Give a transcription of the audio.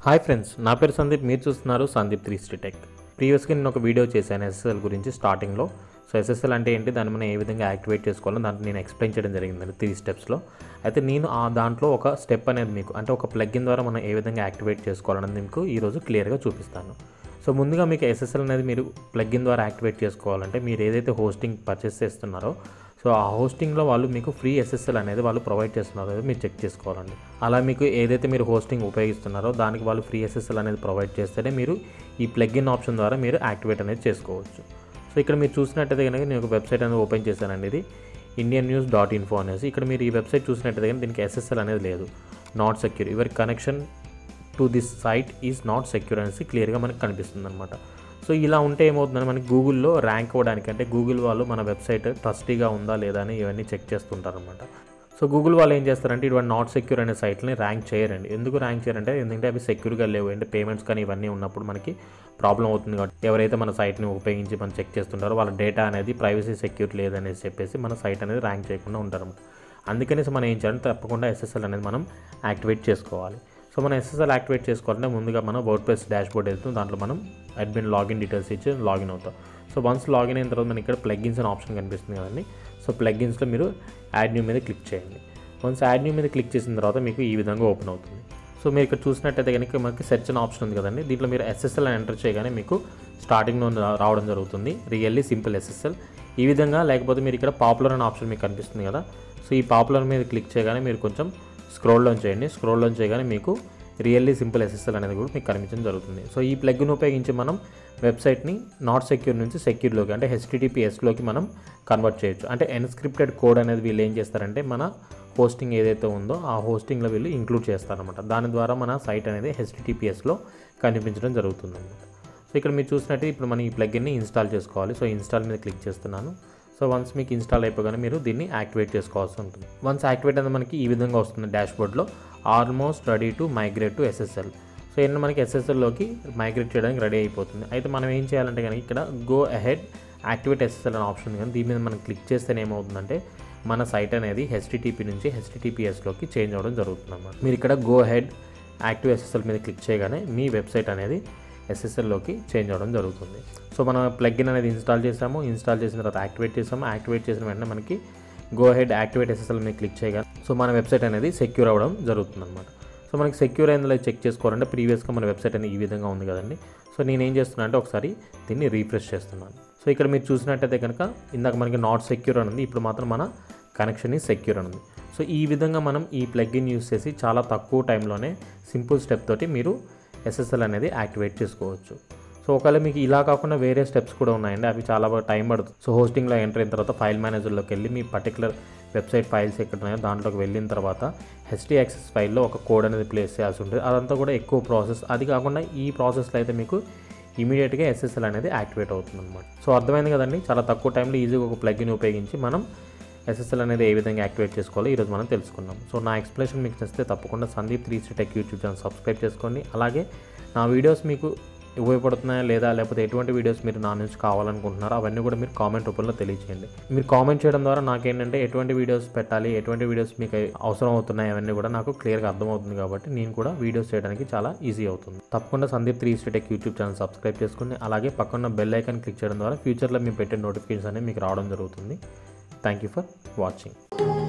hi friends నా పేరు సందీప్ మీరు చూస్తున్నారు సందీప్ త్రీ స్ట్రీ టెక్ ప్రీవియస్గా నేను ఒక వీడియో చేశాను ఎస్ఎస్ఎల్ గురించి స్టార్టింగ్లో సో ఎస్ఎస్ఎల్ అంటే ఏంటి దాన్ని మనం ఏ విధంగా యాక్టివేట్ చేసుకోవాలో దాంట్లో నేను ఎక్స్ప్లెయిన్ చేయడం జరిగిందండి త్రీ స్టెప్స్లో అయితే నేను ఆ దాంట్లో ఒక స్టెప్ అనేది మీకు అంటే ఒక ప్లగ్ఇన్ ద్వారా మనం ఏ విధంగా యాక్టివేట్ చేసుకోవాలనేది మీకు ఈరోజు క్లియర్గా చూపిస్తాను సో ముందుగా మీకు ఎస్ఎస్ఎల్ అనేది మీరు ప్లగ్ఇన్ ద్వారా యాక్టివేట్ చేసుకోవాలంటే మీరు ఏదైతే హోస్టింగ్ పర్చేస్ చేస్తున్నారో సో ఆ హోస్టింగ్లో వాళ్ళు మీకు ఫ్రీ ఎస్ఎస్ఎల్ అనేది వాళ్ళు ప్రొవైడ్ చేస్తున్నారో లేదో మీరు చెక్ చేసుకోవాలండి అలా మీకు ఏదైతే మీరు హోస్టింగ్ ఉపయోగిస్తున్నారో దానికి వాళ్ళు ఫ్రీ ఎస్ఎస్ఎల్ అనేది ప్రొవైడ్ చేస్తేనే మీరు ఈ ప్లగ్ఇన్ ఆప్షన్ ద్వారా మీరు యాక్టివేట్ అనేది చేసుకోవచ్చు సో ఇక్కడ మీరు చూసినట్టయితే కనుక నేను ఒక వెబ్సైట్ అనేది ఓపెన్ చేశానండి ఇది ఇండియన్ న్యూస్ డాట్ ఇన్ఫో అనేసి ఇక్కడ మీరు ఈ వెబ్సైట్ చూసినట్టయితే కనుక దీనికి ఎస్ఎస్ఎల్ అనేది లేదు not secure your connection to this site is not secure అనేసి క్లియర్గా మనకి కనిపిస్తుంది అనమాట సో ఇలా ఉంటే ఏమవుతుందని మనకి గూగుల్లో ర్యాంక్ అవ్వడానికి అంటే గూగుల్ వాళ్ళు మన వెబ్సైట్ ట్రస్టీగా ఉందా లేదా అని ఇవన్నీ చెక్ చేస్తుంటారనమాట సో గూగుల్ వాళ్ళు ఏం చేస్తారంటే ఇటువంటి నాట్ సెక్యూర్ అనే సైట్ని ర్యాంక్ చేయరండి ఎందుకు ర్యాంక్ చేయరంటే ఎందుకంటే అవి సెక్యూర్గా లేవు అంటే పేమెంట్స్ కానీ ఇవన్నీ ఉన్నప్పుడు మనకి ప్రాబ్లం అవుతుంది కాబట్టి ఎవరైతే మన సైట్ని ఉపయోగించి మనం చెక్ చేస్తుంటారో వాళ్ళ డేటా అనేది ప్రైవసీ సెక్యూర్ లేదనేసి చెప్పేసి మన సైట్ అనేది ర్యాంక్ చేయకుండా ఉంటారన్నమాట అందుకనేసి మనం ఏం చేయాలంటే తప్పకుండా ఎస్ఎస్ఎల్ అనేది మనం యాక్టివేట్ చేసుకోవాలి సో మనం ఎస్ఎస్ఎల్ యాక్టివేట్ చేసుకోవాలంటే ముందుగా మనం వర్డ్ ప్రెస్ డాష్ బోర్డ్ వెళ్తుంది దాంట్లో మనం అడ్మిన్ లాగిన్ డీటెయిల్స్ ఇచ్చి లాగిన్ అవుతాం సో వన్స్ లాగిన్ అయిన తర్వాత మనకి ఇక్కడ ప్లగ్గిన్స్ అనే ఆప్షన్ కనిపిస్తుంది కదండి సో ప్లగ్గిన్స్లో మీరు యాడ్ న్యూ మీద క్లిక్ చేయండి వన్స్ యాడ్ న్యూ మీద క్లిక్ చేసిన తర్వాత మీకు ఈ విధంగా ఓపెన్ అవుతుంది సో మీరు ఇక్కడ చూసినట్టయితే కనుక మనకి సెర్చ్ అనే ఆప్షన్ ఉంది కదండి దీంట్లో మీరు ఎస్ఎస్ఎల్ అని ఎంటర్ చేయగానే మీకు స్టార్టింగ్లో రావడం జరుగుతుంది రియల్లీ సింపుల్ ఎస్ఎస్ఎల్ ఈ విధంగా లేకపోతే మీరు ఇక్కడ పాపులర్ అనే ఆప్షన్ మీకు కనిపిస్తుంది కదా సో ఈ పాపులర్ మీద క్లిక్ చేయగానే మీరు కొంచెం స్క్రోల్ డౌన్ చేయండి స్క్రోల్ డౌన్ చేయగానే మీకు రియల్లీ సింపుల్ ఎస్ఎస్ఎల్ అనేది కూడా మీకు కనిపించడం జరుగుతుంది సో ఈ ప్లగ్ను ఉపయోగించి మనం వెబ్సైట్ని నాట్ సెక్యూర్ నుంచి సెక్యూర్లోకి అంటే హెచ్టిటిపిఎస్లోకి మనం కన్వర్ట్ చేయొచ్చు అంటే ఎన్స్క్రిప్టెడ్ కోడ్ అనేది వీళ్ళు ఏం చేస్తారంటే మన హోస్టింగ్ ఏదైతే ఉందో ఆ హోస్టింగ్లో వీళ్ళు ఇంక్లూడ్ చేస్తారనమాట దాని ద్వారా మన సైట్ అనేది హెచ్టిటిపిఎస్లో కనిపించడం జరుగుతుంది అనమాట సో ఇక్కడ మీరు చూసినట్టు ఇప్పుడు మనం ఈ ప్లగ్ని ఇన్స్టాల్ చేసుకోవాలి సో ఇన్స్టాల్ మీద క్లిక్ చేస్తున్నాను సో వన్స్ మీకు ఇన్స్టాల్ అయిపోగానే మీరు దీన్ని యాక్టివేట్ చేసుకోవాల్సి ఉంటుంది వన్స్ యాక్టివేట్ అనేది మనకి ఈ విధంగా వస్తుంది డాష్బోర్డ్లో almost ready to migrate to SSL so ఏంటంటే మనకి ఎస్ఎస్ఎల్లోకి మైగ్రేట్ చేయడానికి రెడీ అయిపోతుంది అయితే మనం ఏం చేయాలంటే కనుక ఇక్కడ గో అహెడ్ యాక్టివేట్ ఎస్ఎస్ఎల్ అనే ఆప్షన్ ఉంది కానీ దీని మీద మనం క్లిక్ చేస్తే ఏమవుతుందంటే మన సైట్ అనేది హెచ్టిటిపి నుంచి హెచ్టిటిపిఎస్లోకి చేంజ్ అవ్వడం జరుగుతుంది అన్నమాట మీరు ఇక్కడ గో హెడ్ యాక్టివ్ ఎస్ఎస్ఎల్ మీద క్లిక్ చేయగానే మీ వెబ్సైట్ అనేది ఎస్ఎస్ఎల్లోకి చేంజ్ అవ్వడం జరుగుతుంది సో మనం ప్లగ్ఇన్ అనేది ఇన్స్టాల్ చేసాము ఇన్స్టాల్ చేసిన తర్వాత యాక్టివేట్ చేసాము యాక్టివేట్ చేసిన వెంటనే మనకి గో హెడ్ యాక్టివేట్ ఎస్ఎస్ఎల్ మీద క్లిక్ చేయగా సో మన వెబ్సైట్ అనేది సెక్యూర్ అవ్వడం జరుగుతుంది అనమాట సో మనకి సెక్యూర్ అయిందో చెక్ చేసుకోవాలంటే ప్రీవియస్గా మన వెబ్సైట్ అనేది ఈ విధంగా ఉంది కదండి సో నేను ఏం చేస్తున్నా అంటే ఒకసారి దీన్ని రీఫ్రెష్ చేస్తున్నాను సో ఇక్కడ మీరు చూసినట్టయితే కనుక ఇందాక మనకి నాట్ సెక్యూర్ అని ఉంది ఇప్పుడు మాత్రం మన కనెక్షన్ ఈ సెక్యూర్ అని ఉంది సో ఈ విధంగా మనం ఈ ప్లగ్ఇన్ యూస్ చేసి చాలా తక్కువ టైంలోనే సింపుల్ స్టెప్ తోటి మీరు ఎస్ఎస్ఎల్ అనేది యాక్టివేట్ చేసుకోవచ్చు సో ఒకవేళ మీకు ఇలా కాకుండా వేరే స్టెప్స్ కూడా ఉన్నాయండి అవి చాలా బాగా టైం పడుతుంది సో హోస్టింగ్లో ఎంటర్ అయిన తర్వాత ఫైల్ మేనేజర్లోకి వెళ్ళి మీ పర్టికులర్ వెబ్సైట్ ఫైల్స్ ఎక్కడ ఉన్నాయో దాంట్లోకి వెళ్ళిన తర్వాత హెచ్డి యాక్సెస్ ఫైల్లో ఒక కోడ్ అనేది ప్లేస్ చేయాల్సి ఉంటుంది అదంతా కూడా ఎక్కువ ప్రాసెస్ అది కాకుండా ఈ ప్రాసెస్లో అయితే మీకు ఇమీడియట్గా ఎస్ఎస్ఎల్ అనేది యాక్టివేట్ అవుతుంది అనమాట సో అర్థమైంది కదండి చాలా తక్కువ టైంలో ఈజీగా ఒక ప్లగ్ని ఉపయోగించి మనం ఎస్ఎస్ఎల్ అనేది ఏ విధంగా యాక్టివేట్ చేసుకోవాలో ఈరోజు మనం తెలుసుకున్నాం సో నా ఎక్స్ప్లెనేషన్ మీకు నచ్చితే తప్పకుండా Sandeep three C tech YouTube channel subscribe చేసుకోండి అలాగే నా వీడియోస్ మీకు ఉపయోగపడుతున్నాయా లేదా లేకపోతే ఎటువంటి వీడియోస్ మీరు నా నుంచి కావాలనుకుంటున్నారో అవన్నీ కూడా మీరు కామెంట్ రూపంలో తెలియచేయండి మీరు కామెంట్ చేయడం ద్వారా నాకేంటంటే ఎటువంటి వీడియోస్ పెట్టాలి ఎటువంటి వీడియోస్ మీకు అవసరం అవుతున్నాయి అవన్నీ కూడా నాకు క్లియర్గా అర్థమవుతుంది కాబట్టి నేను కూడా వీడియోస్ చేయడానికి చాలా ఈజీ అవుతుంది తప్పకుండా Sandeep three tech YouTube channel subscribe చేసుకుని అలాగే పక్కన బెల్ ఐకాన్ క్లిక్ చేయడం ద్వారా ఫ్యూచర్లో మేము పెట్టే నోటిఫికేషన్స్ అనేవి మీకు రావడం జరుగుతుంది థ్యాంక్ యూ ఫర్ వాచింగ్